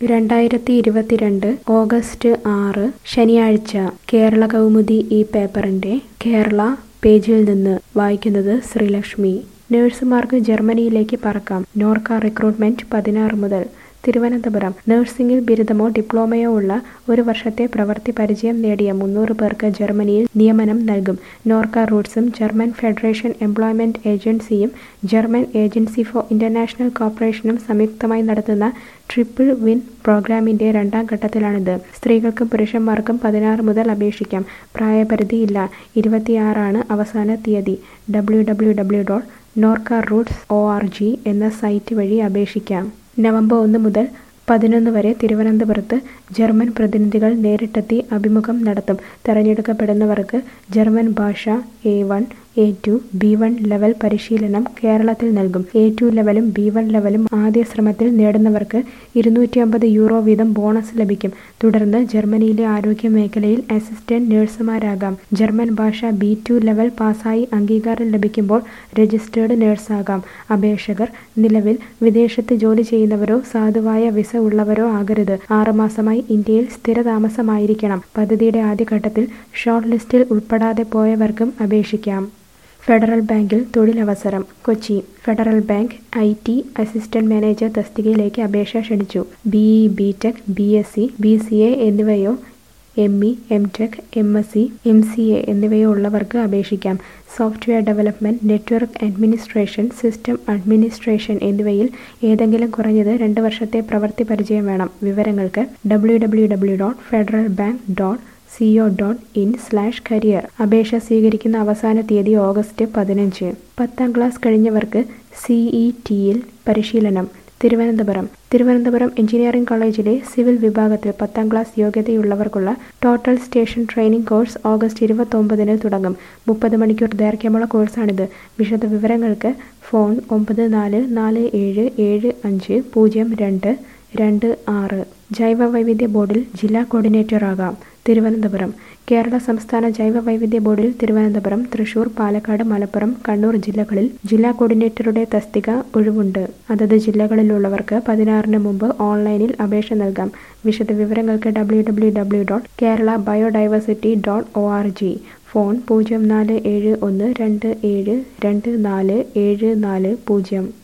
രണ്ടായിരത്തി ഇരുപത്തിരണ്ട് ഓഗസ്റ്റ് ആറ് ശനിയാഴ്ച കേരള കൗമുദി ഈ പേപ്പറിന്റെ കേരള പേജിൽ നിന്ന് വായിക്കുന്നത് ശ്രീലക്ഷ്മി നഴ്സുമാർക്ക് ജർമ്മനിയിലേക്ക് പറക്കാം നോർക്ക റിക്രൂട്ട്മെന്റ് പതിനാറ് മുതൽ തിരുവനന്തപുരം നഴ്സിംഗിൽ ബിരുദമോ ഡിപ്ലോമയോ ഉള്ള ഒരു വർഷത്തെ പ്രവൃത്തി പരിചയം നേടിയ മുന്നൂറ് പേർക്ക് ജർമ്മനിയിൽ നിയമനം നൽകും നോർക്ക റൂട്ട്സും ജർമ്മൻ ഫെഡറേഷൻ എംപ്ലോയ്മെന്റ് ഏജൻസിയും ജർമ്മൻ ഏജൻസി ഫോർ ഇന്റർനാഷണൽ കോർപ്പറേഷനും സംയുക്തമായി നടത്തുന്ന ട്രിപ്പിൾ വിൻ പ്രോഗ്രാമിന്റെ രണ്ടാം ഘട്ടത്തിലാണിത് സ്ത്രീകൾക്കും പുരുഷന്മാർക്കും പതിനാറ് മുതൽ അപേക്ഷിക്കാം പ്രായപരിധിയില്ല ഇരുപത്തിയാറാണ് അവസാന തീയതി W W W dot Norka roots O R G എന്ന സൈറ്റ് വഴി അപേക്ഷിക്കാം നവംബർ ഒന്ന് മുതൽ പതിനൊന്ന് വരെ തിരുവനന്തപുരത്ത് ജർമ്മൻ പ്രതിനിധികൾ നേരിട്ടെത്തി അഭിമുഖം നടത്തും തെരഞ്ഞെടുക്കപ്പെടുന്നവർക്ക് ജർമ്മൻ ഭാഷ A one A two B one level പരിശീലനം കേരളത്തിൽ നൽകും എ ടു ലെവലും ബി വൺ ലെവലും ആദ്യ ശ്രമത്തിൽ നേടുന്നവർക്ക് ഇരുന്നൂറ്റി അമ്പത് യൂറോ വീതം ബോണസ് ലഭിക്കും തുടർന്ന് ജർമ്മനിയിലെ ആരോഗ്യ മേഖലയിൽ അസിസ്റ്റന്റ് നഴ്സുമാരാകാം ജർമ്മൻ ഭാഷ ബി ടു ലെവൽ പാസ്സായി അംഗീകാരം ലഭിക്കുമ്പോൾ രജിസ്റ്റേർഡ് നഴ്സാകാം അപേക്ഷകർ നിലവിൽ വിദേശത്ത് ജോലി ചെയ്യുന്നവരോ സാധുവായ വിസ ഉള്ളവരോ ആകരുത് ആറുമാസമായി ഇന്ത്യയിൽ സ്ഥിരതാമസമായിരിക്കണം പദ്ധതിയുടെ ആദ്യഘട്ടത്തിൽ ഷോർട്ട് ലിസ്റ്റിൽ ഉൾപ്പെടാതെ പോയവർക്കും അപേക്ഷിക്കാം ഫെഡറൽ ബാങ്കിൽ തൊഴിലവസരം Kochi federal bank I T assistant manager തസ്തികയിലേക്ക് അപേക്ഷ ക്ഷണിച്ചു BE B tech B S C B C A എന്നിവയോ M E M tech M S C M C A എന്നിവയോ ഉള്ളവർക്ക് അപേക്ഷിക്കാം software development network administration system administration എന്നിവയിൽ ഏതെങ്കിലും കുറഞ്ഞത് രണ്ട് വർഷത്തെ പ്രവൃത്തി പരിചയം വേണം വിവരങ്ങൾക്ക് W W W dot federal bank dot CO dot in slash career അപേക്ഷ സ്വീകരിക്കുന്ന അവസാന തീയതി ഓഗസ്റ്റ് പതിനഞ്ച് പത്താം ക്ലാസ് കഴിഞ്ഞവർക്ക് സിഇ ടിയിൽ പരിശീലനം തിരുവനന്തപുരം തിരുവനന്തപുരം എഞ്ചിനീയറിംഗ് കോളേജിലെ സിവിൽ വിഭാഗത്തിൽ പത്താം ക്ലാസ് യോഗ്യതയുള്ളവർക്കുള്ള total station training course August ഇരുപത്തൊമ്പതിന് തുടങ്ങും മുപ്പത് മണിക്കൂർ ദൈർഘ്യമുള്ള കോഴ്സാണിത് വിശദ വിവരങ്ങൾക്ക് ഫോൺ ഒമ്പത് നാല് നാല് ഏഴ് ഏഴ് അഞ്ച് പൂജ്യം രണ്ട് രണ്ട് ആറ് ജൈവ വൈവിധ്യ ബോർഡിൽ ജില്ലാ കോർഡിനേറ്ററാകാം തിരുവനന്തപുരം കേരള സംസ്ഥാന ജൈവ വൈവിധ്യ ബോർഡിൽ തിരുവനന്തപുരം തൃശൂർ പാലക്കാട് മലപ്പുറം കണ്ണൂർ ജില്ലകളിൽ ജില്ലാ കോർഡിനേറ്ററുടെ തസ്തിക ഒഴിവുണ്ട് അതത് ജില്ലകളിലുള്ളവർക്ക് പതിനാറിന് മുമ്പ് ഓൺലൈനിൽ അപേക്ഷ നൽകാം വിശദവിവരങ്ങൾക്ക് W W W dot Kerala biodiversity dot O R G phone പൂജ്യം നാല് ഏഴ് ഒന്ന് രണ്ട് ഏഴ് രണ്ട് നാല് ഏഴ് നാല് പൂജ്യം